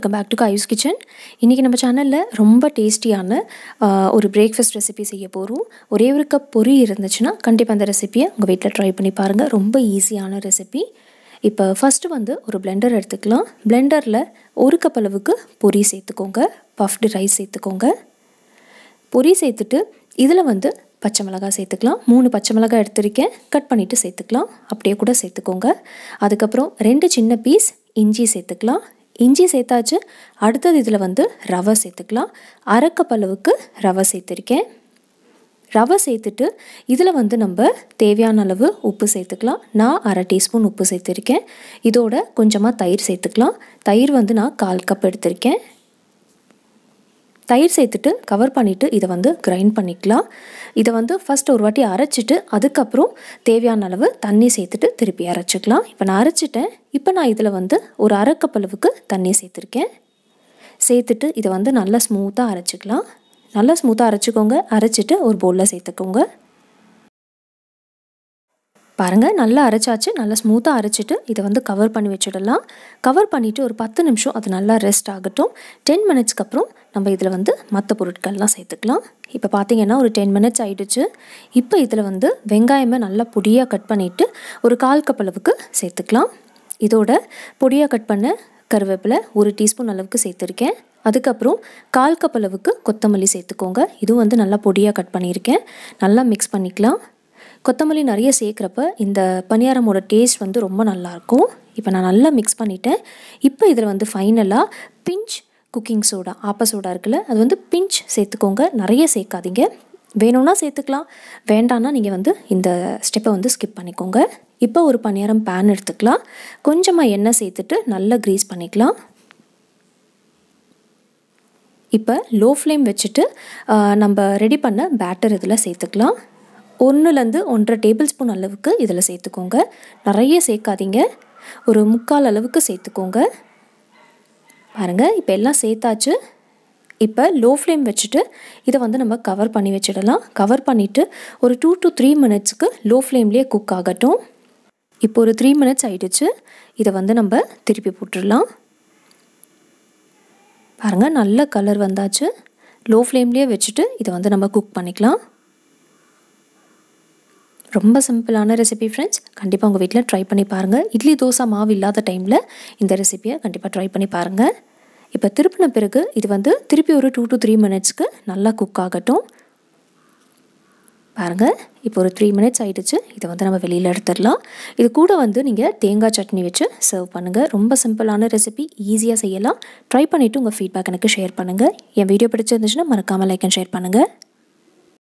welcome back to காயூஸ் kitchen இன்றைக்கி நம்ம சேனலில் ரொம்ப டேஸ்டியான ஆஹ், ஒரு பிரேக்ஃபாஸ்ட் ரெசிபி செய்ய போகிறோம் ஒரே ஒரு கப் பொரி இருந்துச்சுன்னா கண்டிப்பாக அந்த ரெசிபியை உங்கள் வீட்டில் ட்ரை பண்ணி பாருங்கள் ரொம்ப ஈஸியான ரெசிபி இப்போ ஃபஸ்ட்டு வந்து ஒரு பிளெண்டர் எடுத்துக்கலாம் பிளெண்டரில் ஒரு கப் அளவுக்கு பொரி சேர்த்துக்கோங்க பஃப்டு ரைஸ் சேர்த்துக்கோங்க பொரி சேர்த்துட்டு இதில் வந்து பச்சை மிளகாய் சேர்த்துக்கலாம் மூணு பச்சை மிளகாய் எடுத்திருக்கேன் கட் பண்ணிவிட்டு சேர்த்துக்கலாம் அப்படியே கூட சேர்த்துக்கோங்க அதுக்கப்புறம் ரெண்டு சின்ன பீஸ் இஞ்சி சேர்த்துக்கலாம் இஞ்சி சேர்த்தாச்சு அடுத்தது இதில் வந்து ரவை சேர்த்துக்கலாம் அரை கப் அளவுக்கு ரவை சேர்த்துருக்கேன் ரவை சேர்த்துட்டு இதில் வந்து நம்ம தேவையான அளவு உப்பு சேர்த்துக்கலாம் நான் அரை டீஸ்பூன் உப்பு சேர்த்துருக்கேன் இதோட கொஞ்சமாக தயிர் சேர்த்துக்கலாம் தயிர் வந்து நான் கால் கப் எடுத்திருக்கேன் தயிர் சேர்த்துட்டு கவர் பண்ணிவிட்டு இதை வந்து கிரைண்ட் பண்ணிக்கலாம் இதை வந்து ஃபஸ்ட் ஒரு வாட்டி அரைச்சிட்டு அதுக்கப்புறம் தேவையான அளவு தண்ணி சேர்த்துட்டு திருப்பி அரைச்சிக்கலாம் இப்போ நான் அரைச்சிட்டேன் இப்போ நான் இதில் வந்து ஒரு அரை கப் அளவுக்கு தண்ணி சேர்த்துருக்கேன் சேர்த்துட்டு இதை வந்து நல்லா ஸ்மூத்தாக அரைச்சிக்கலாம் நல்லா ஸ்மூத்தாக அரைச்சிக்கோங்க அரைச்சிட்டு ஒரு பவுலில் சேர்த்துக்கோங்க பாருங்கள் நல்லா அரைச்சாச்சு நல்லா ஸ்மூத்தாக அரைச்சிட்டு இதை வந்து கவர் பண்ணி வச்சிடலாம் கவர் பண்ணிவிட்டு ஒரு பத்து நிமிஷம் அது நல்லா ரெஸ்ட் ஆகட்டும் டென் மினிட்ஸ்க்கு அப்புறம் நம்ம இதில் வந்து மற்ற பொருட்கள்லாம் சேர்த்துக்கலாம் இப்போ பார்த்தீங்கன்னா ஒரு டென் மினிட்ஸ் ஆயிடுச்சு இப்போ இதில் வந்து வெங்காயமே நல்லா பொடியாக கட் பண்ணிவிட்டு ஒரு கால் கப் அளவுக்கு சேர்த்துக்கலாம் இதோட பொடியாக கட் பண்ண கருவேப்பிலை ஒரு டீஸ்பூன் அளவுக்கு சேர்த்துருக்கேன் அதுக்கப்புறம் கால் கப் அளவுக்கு கொத்தமல்லி சேர்த்துக்கோங்க இதுவும் வந்து நல்லா பொடியாக கட் பண்ணியிருக்கேன் நல்லா மிக்ஸ் பண்ணிக்கலாம் கொத்தமல்லி நிறைய சேர்க்குறப்ப இந்த பணியாரமோட டேஸ்ட் வந்து ரொம்ப நல்லாயிருக்கும் இப்போ நான் நல்லா மிக்ஸ் பண்ணிட்டேன் இப்போ இதில் வந்து ஃபைனலாக பிஞ்ச் குக்கிங் சோடா ஆப்ப சோடா இருக்குல்ல அது வந்து பிஞ்ச் சேர்த்துக்கோங்க நிறைய சேர்க்காதீங்க வேணும்னா சேர்த்துக்கலாம் வேண்டான்னா நீங்கள் வந்து இந்த ஸ்டெப்பை வந்து ஸ்கிப் பண்ணிக்கோங்க இப்போ ஒரு பணியாரம் பேன் எடுத்துக்கலாம் கொஞ்சமாக எண்ணெய் சேர்த்துட்டு நல்லா க்ரீஸ் பண்ணிக்கலாம் இப்போ லோ ஃப்ளேம் வச்சுட்டு ஆ, நம்ம ரெடி பண்ண பேட்டர் இதில் சேர்த்துக்கலாம் ஒன்றுலேருந்து ஒன்றரை டேபிள் ஸ்பூன் அளவுக்கு இதில் சேர்த்துக்கோங்க நிறைய சேர்க்காதீங்க ஒரு முக்கால் அளவுக்கு சேர்த்துக்கோங்க பாருங்கள் இப்போ எல்லாம் சேர்த்தாச்சு இப்போ லோ ஃப்ளேம் வச்சுட்டு இதை வந்து நம்ம கவர் பண்ணி வச்சிடலாம் கவர் பண்ணிவிட்டு ஒரு டூ டு த்ரீ மினிட்ஸுக்கு லோ ஃப்ளேம்லேயே குக் ஆகட்டும் இப்போ ஒரு த்ரீ மினிட்ஸ் ஆயிடுச்சு இதை வந்து நம்ம திருப்பி போட்டுடலாம் பாருங்கள் நல்ல கலர் வந்தாச்சு லோ ஃப்ளேம்லேயே வச்சுட்டு இதை வந்து நம்ம குக் பண்ணிக்கலாம் ரொம்ப சிம்பிளான ரெசிபி ஃப்ரெண்ட்ஸ் கண்டிப்பாக உங்கள் வீட்டில் ட்ரை பண்ணி பாருங்கள் இட்லி தோசை மாவு இல்லாத டைமில் இந்த ரெசிபியை கண்டிப்பாக ட்ரை பண்ணி பாருங்கள் இப்போ திருப்பின பிறகு இது வந்து திருப்பி ஒரு டூ டு த்ரீ மினிட்ஸ்க்கு நல்லா குக் ஆகட்டும் பாருங்கள் இப்போ ஒரு த்ரீ மினிட்ஸ் ஆயிடுச்சு இதை வந்து நம்ம வெளியில் எடுத்துடலாம் இது கூட வந்து நீங்கள் தேங்காய் சட்னி வச்சு சர்வ் பண்ணுங்கள் ரொம்ப சிம்பிளான ரெசிபி ஈஸியாக செய்யலாம் ட்ரை பண்ணிவிட்டு உங்கள் ஃபீட்பேக் எனக்கு ஷேர் பண்ணுங்கள் என் வீடியோ பிடிச்சிருந்துச்சுன்னா மறக்காமல் லைக் அண்ட் ஷேர் பண்ணுங்கள்